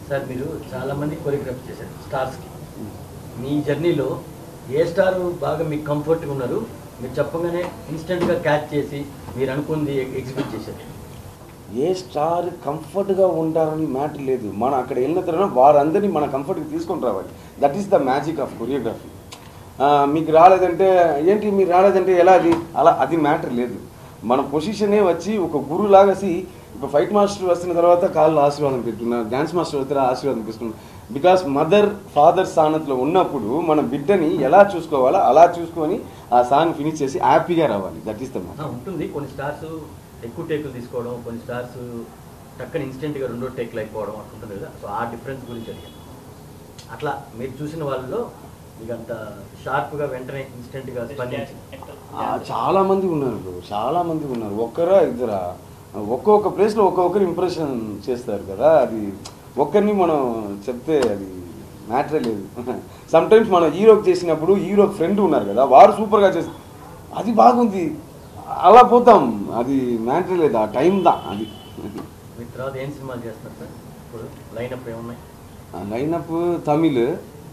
Sir మీరు చాలా మంది కొరియోగ్రాఫ్ చేశారు స్టార్స్కి మీ జర్నీలో ఏ స్టార్ బాగా మీకు కంఫర్ట్గా ఉన్నారు మీరు చెప్పగానే ఇన్స్టెంట్గా క్యాచ్ చేసి మీరు అనుకుంది ఎగ్జిక్యూట్ చేశారు ఏ స్టార్ కంఫర్ట్గా ఉంటారని మ్యాటర్ లేదు మనం అక్కడ వెళ్ళిన తర్వాత వారందరినీ మన కంఫర్ట్కి తీసుకొని రావాలి that is the magic of choreography మీకు రాలేదంటే ఏంటి మీరు రాలేదంటే ఎలా అది అలా అది మ్యాటర్ లేదు మన పొజిషనే వచ్చి ఒక గురులాగా సి ఇప్పుడు ఫైట్ మాస్టర్ వస్తున్న తర్వాత కాళ్ళు ఆశీర్వాదం పెట్టుకున్నారు డ్యాన్స్ మాస్టర్ వస్తే ఆశీర్వాదం తీసుకున్నారు బికాస్ మదర్ ఫాదర్ స్థానంలో ఉన్నప్పుడు మన బిడ్డని ఎలా చూసుకోవాలో అలా చూసుకొని ఆ సాంగ్ ఫినిష్ చేసి హ్యాపీగా రావాలి దట్ ఈస్ ద మ్యాటర్ ఆ, ఉంటుంది కొన్ని స్టార్స్ ఎక్కువ టేకులు తీసుకోవడం కొన్ని స్టార్స్ టక్కని ఇన్స్టెంట్గా రెండో టేక్లు అయిపోవడం అట్లా ఉంటుంది కదా సో ఆ డిఫరెన్స్ గురించి అడిగాను అట్లా మీరు చూసిన వాళ్ళలో మీకు అంత షార్ప్గా వెంటనే ఇన్స్టెంట్గా స్పందించి ఆ, చాలా మంది ఉన్నారు బ్రో చాలా మంది ఉన్నారు ఒక్కరా ఇద్దరా ఒక్కొక్క ప్లేస్లో ఒక్కొక్కరు ఇంప్రెషన్ చేస్తారు కదా అది ఒక్కరిని మనం చెప్తే అది మ్యాటరే లేదు సమ్ టైమ్స్ మనం హీరోకి చేసినప్పుడు హీరోకి ఫ్రెండ్ ఉన్నారు కదా వారు సూపర్గా చేస్తారు అది బాగుంది అలా పోతాం అది మ్యాటరే లేదు ఆ టైం దా అది మీ తర్వాత ఏం సినిమాలు చేస్తున్నారు సార్ ఇప్పుడు లైనప్ ఏమున్నాయి లైనప్ తమిళ్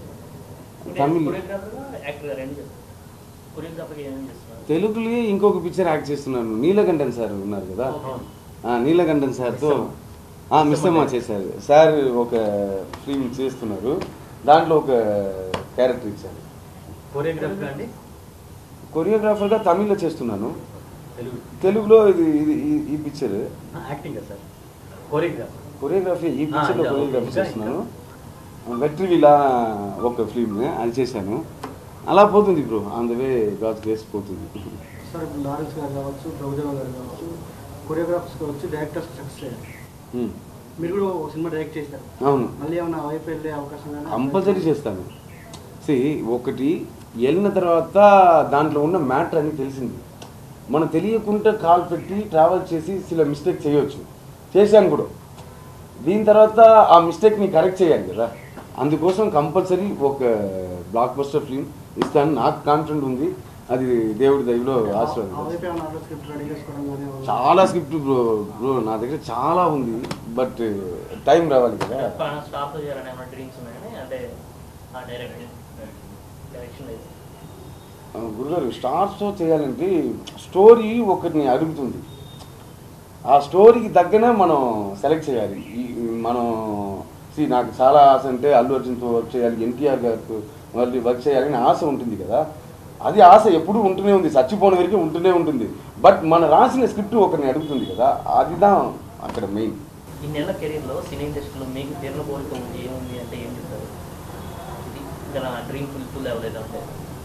తమిళ్ యాక్టర్ రెండు కొరియోగ్రాఫర్ ఏమేమి చేస్తున్నారు తెలుగులో ఇంకొక పిక్చర్ యాక్ట్ చేస్తున్నాను నీలకంఠన్ సార్ ఉన్నారు కదా అవును. ఆ, నీలకంఠన్ సార్తో ఆ, మిస్సమ్మ చేశారు సార్ ఒక ఫిల్మ్ చేస్తున్నారు దాంట్లో ఒక క్యారెక్టర్ ఇచ్చారు కొరియోగ్రాఫర్ అండి కొరియోగ్రాఫర్గా తమిళ్లో చేస్తున్నాను తెలుగు తెలుగులో ఇది ఇది ఈ- ఈ picture acting sir choreographer choreography ఈ పిక్చర్లో ఆ, కొరియోగ్రఫీ ఇంకా, చేస్తున్నాను వెట్రివిలా ఒక ఫిల్మ్ అది చేశాను అలా పోతుంది bro on the way God grace పోతుంది సార్ ఇప్పుడు లారెన్స్ గారు కావచ్చు ప్రభుదేవ గారు కావచ్చు కొరియోగ్రాఫర్స్ కావచ్చు డైరెక్టర్స్ సక్సెస్ అయ్యారు ఉమ్, మీరు కూడా ఒక సినిమా డైరెక్ట్ చేశారు అవును మళ్ళీ ఏమైనా వైపు వెళ్ళే అవకాశం కానీ కంపల్సరీ చేస్తాను సి ఒకటి వెళ్ళిన తర్వాత దాంట్లో ఉన్న మ్యాటర్ అని తెలిసింది మనం తెలియకుండా కాల్ పెట్టి ట్రావెల్ చేసి చిల మిస్టేక్ చేయొచ్చు చేశాను కూడా దీని తర్వాత ఆ మిస్టేక్ని కరెక్ట్ చేయాలి కదా అందుకోసం కంపల్సరీ ఒక బ్లాక్ బస్టర్ ఫిల్మ్ ఇస్తాను నాకు కాన్ఫిడెంట్ ఉంది అది దేవుడి దయలో ఆ ఆశీర్వాదం వైపు ఏమైనా ఆర్డర్ స్క్రిప్ట్ రెడీ చేసుకోవడం కానీ ఏమైనా- చాలా స్క్రిప్ట్ బ్రో బ్రో నా దగ్గర చాలా ఉంది బట్ టైం రావాలి కదా స్టాప్ చేయాలని ఏమైనా డ్రీమ్స్ ఉన్నాయని అంటే ఆ డైరెక్ట్ డైరెక్షన్ లేదు ఆ, గురుగారు స్టార్స్తో చేయాలంటే స్టోరీ ఒకరిని అడుగుతుంది ఆ స్టోరీకి తగ్గనే మనం సెలెక్ట్ చేయాలి ఈ- మనం సి నాకు చాలా ఆశ అంటే అల్లు అర్జున్తో వర్క్ చేయాలి ఎన్టీఆర్ గారితో మళ్ళీ వర్క్ చేయాలని ఆశ ఉంటుంది కదా అది ఆశ ఎప్పుడూ ఉంటూనే ఉంది చచ్చిపోయిన వరకు ఉంటూనే ఉంటుంది బట్ మన రాసిన స్క్రిప్ట్ ఒకరిని అడుగుతుంది కదా అదిదా అక్కడ మెయిన్ ఈ నెల కెరీర్లో సినీ ఇండస్ట్రీలో మీకు తీరిన కోరిక ఉంది ఏముంది అంటే ఏం చెప్తారు ఇది ఇంకా నా డ్రీమ్ ఫుల్ఫిల్ అవ్వలేదు అంటే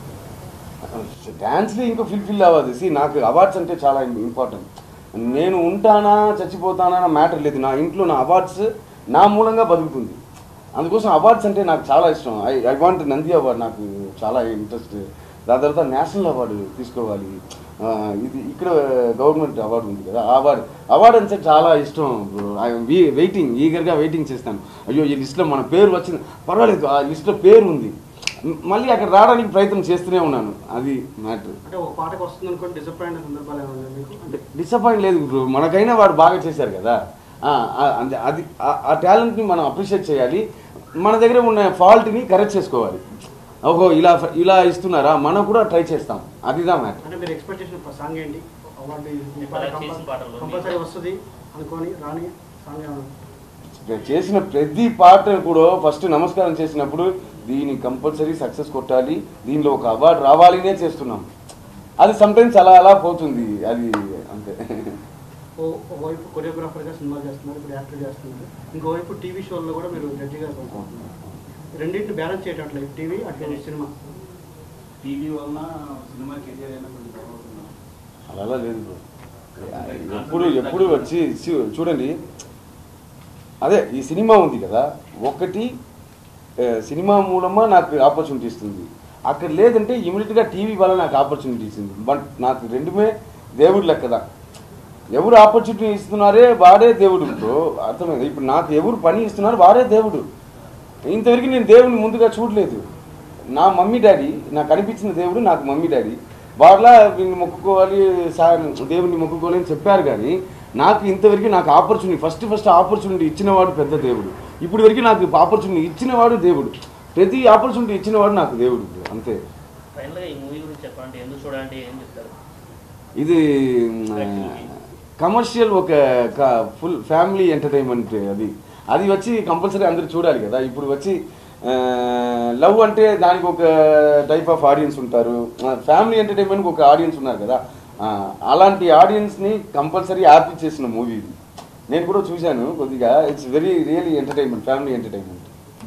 డ్యాన్స్లో ఇంకా ఫిల్ఫిల్ అవ్వదు సి నాకు అవార్డ్స్ అంటే చాలా ఇంపార్టెంట్ నేను ఉంటానా చచ్చిపోతానా అన్న మ్యాటర్ లేదు నా ఇంట్లో నా అవార్డ్స్ నా మూలంగా బతుకుతుంది అందుకోసం అవార్డ్స్ అంటే నాకు చాలా ఇష్టం I I want Nandi award నాకు చాలా ఇంట్రెస్ట్ దాని తర్వాత నేషనల్ అవార్డు తీసుకోవాలి ఆ, ఇది ఇక్కడ గవర్నమెంట్ అవార్డు ఉంది కదా ఆ అవార్డు అవార్డు అంటే చాలా ఇష్టం ఐఎమ్ వెయిటింగ్ ఈగర్గా వెయిటింగ్ చేస్తాను అయ్యో ఈ లిస్ట్లో మన పేరు వచ్చింది పర్వాలేదు ఆ లిస్ట్లో పేరు ఉంది మ్, మళ్ళీ అక్కడ రావడానికి ప్రయత్నం చేస్తూనే ఉన్నాను అది మ్యాటర్ అంటే ఒక పాటకు వస్తుంది అనుకోండి డిసప్పాయింట్ సందర్భాలు ఏమైనా ఉన్నాయా మీకు అంటే డిసప్పాయింట్ లేదు బ్రో మనకైనా వాడు బాగా చేశారు కదా ఆ, ఆ, అంటే అది ఆ- ఆ టాలెంట్ని మనం అప్రిషియేట్ చేయాలి మన దగ్గర ఉన్న ఫాల్ట్ని కరెక్ట్ చేసుకోవాలి ఓహో ఇలా ఇలా ఇస్తున్నారా మనం కూడా ట్రై చేస్తాం అదిదా మ్యాటర్ అంటే మీరు ఎక్స్పెక్టేషన్ సాంగ్ ఏంటి అవార్డు ఈ ఇప్పుడు పాట చేసిన పాటల్లో కంపల్సరీ వస్తుంది అనుకొని రాని సాంగ్ ఏమైనా నేను చేసిన ప్రతి పాట కూడా ఫస్ట్ నమస్కారం చేసినప్పుడు దీన్ని కంపల్సరీ సక్సెస్ కొట్టాలి దీనిలో ఒక అవార్డు రావాలినే చేస్తున్నాం అది సమ్టైమ్స్ అలా అలా పోతుంది అది అంతే ఓ ఒకవైపు కొరియోగ్రాఫర్గా సినిమా చేస్తున్నారు ఇప్పుడు యాక్టర్ చేస్తున్నారు ఇంకోవైపు టీవీ షోల్లో కూడా మీరు జడ్జిగా కొనుక్కుంటున్నారు రెండింటి బ్యాలెన్స్ చేయటట్లేదు టీవీ అటు సినిమా టీవీ వలన సినిమా కెరియర్ అయినా కొంచెం బాగుంటుంది అలా అలా లేదు బ్రో ఎప్పుడు ఎప్పుడు వచ్చి చూ- చూడండి అదే ఈ సినిమా ఉంది కదా ఒకటి ఆ, సినిమా మూలమా నాకు ఆపర్చునిటీ ఇస్తుంది అక్కడ లేదంటే ఇమీడియట్గా టీవీ వల్ల నాకు ఆపర్చునిటీ ఇస్తుంది బట్ నాకు రెండుమే దేవుడు లెక్కదా ఎవరు ఆపర్చునిటీ ఇస్తున్నారే వాడే దేవుడు బ్రో అర్థమైంది ఇప్పుడు నాకు ఎవరు పని ఇస్తున్నారు వాడే దేవుడు ఇంతవరకు నేను దేవుడిని ముందుగా చూడలేదు నా మమ్మీ డాడీ నాకు కనిపించిన దేవుడు నాకు మమ్మీ డాడీ వాళ్ళ వీళ్ళని మొక్కుకోవాలి సార్ దేవుడిని మొక్కుకోవాలి అని చెప్పారు కానీ నాకు ఇంతవరకు నాకు ఆపర్చునిటీ ఫస్ట్ ఫస్ట్ ఆపర్చునిటీ ఇచ్చినవాడు పెద్ద దేవుడు ఇప్పుడు వరకు నాకు ఆపర్చునిటీ ఇచ్చినవాడు దేవుడు ప్రతి ఆపర్చునిటీ ఇచ్చినవాడు నాకు దేవుడు ఇప్పుడు అంతే ఫైనల్గా ఈ మూవీ గురించి చెప్పాలంటే ఎందుకు చూడాలంటే ఏం చెప్తారు ఇది కమర్షియల్ ఒక ఫుల్ ఫ్యామిలీ ఎంటర్టైన్మెంట్ అది అది వచ్చి కంపల్సరీ అందరూ చూడాలి కదా ఇప్పుడు వచ్చి లవ్ అంటే దానికి ఒక టైప్ ఆఫ్ ఆడియన్స్ ఉంటారు ఫ్యామిలీ ఎంటర్టైన్మెంట్కి ఒక ఆడియన్స్ ఉన్నారు కదా ఆ, అలాంటి ఆడియన్స్ని కంపల్సరీ హ్యాపీ చేసిన మూవీ ఇది నేను కూడా చూశాను కొద్దిగా it's very really entertainment family entertainment